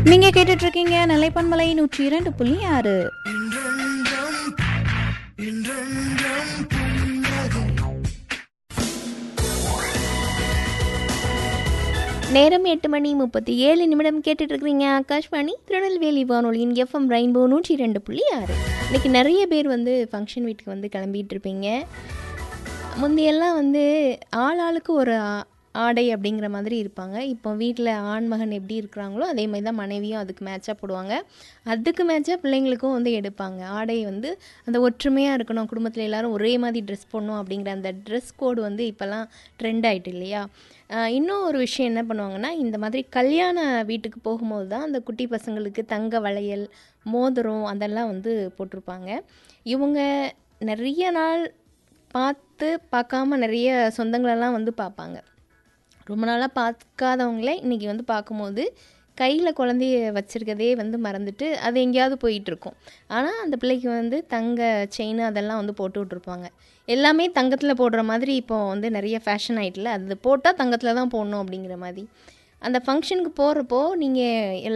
நீங்க கேட்டுட்டு இருக்கீங்க நிலைப்பன்மலை நூற்றி இரண்டு புள்ளி ஆறு நேரம் எட்டு மணி முப்பத்தி ஏழு நிமிடம் கேட்டுட்டு இருக்கிறீங்க ஆகாஷ்வாணி திருநெல்வேலி வானொலியின் எஃப்எம் ரெயின்போ நூற்றி ரெண்டு புள்ளி ஆறு இன்னைக்கு நிறைய பேர் வந்து ஃபங்க்ஷன் வீட்டுக்கு வந்து கிளம்பிட்டு இருப்பீங்க முந்தையெல்லாம் வந்து ஆள் ஆளுக்கு ஒரு ஆ- ஆடை அப்படிங்கிற மாதிரி இருப்பாங்க இப்போ வீட்டில் ஆண்மகன் எப்படி இருக்கிறாங்களோ அதே மாதிரி தான் மனைவியும் அதுக்கு மேட்சாக போடுவாங்க அதுக்கு மேட்சாக பிள்ளைங்களுக்கும் வந்து எடுப்பாங்க ஆடை வந்து அந்த ஒற்றுமையாக இருக்கணும் குடும்பத்தில் எல்லாரும் ஒரே மாதிரி ட்ரெஸ் போடணும் அப்படிங்கிற அந்த ட்ரெஸ் கோடு வந்து இப்போல்லாம் ட்ரெண்ட் ஆயிட்டு இல்லையா ஆஹ் இன்னும் ஒரு விஷயம் என்ன பண்ணுவாங்கன்னா இந்த மாதிரி கல்யாண வீட்டுக்கு போகும்போது தான் அந்த குட்டி பசங்களுக்கு தங்க வளையல் மோதிரம் அதெல்லாம் வந்து போட்டிருப்பாங்க இவங்க நிறைய நாள் பார்த்து பார்க்காம நிறைய சொந்தங்களெல்லாம் வந்து பார்ப்பாங்க ரொம்ப நாளாக பார்க்காதவங்களே இன்றைக்கி வந்து பார்க்கும்போது கையில் குழந்தைய வச்சுருக்கதே வந்து மறந்துட்டு அது எங்கேயாவது போயிட்டுருக்கும் ஆனால் அந்த பிள்ளைக்கு வந்து தங்க செயின் அதெல்லாம் வந்து போட்டு விட்ருப்பாங்க எல்லாமே தங்கத்தில் போடுற மாதிரி இப்போ வந்து நிறைய ஃபேஷன் ஆயிட்டுல அது போட்டால் தங்கத்தில் தான் போடணும் அப்படிங்கிற மாதிரி அந்த ஃபங்க்ஷனுக்கு போகிறப்போ நீங்கள்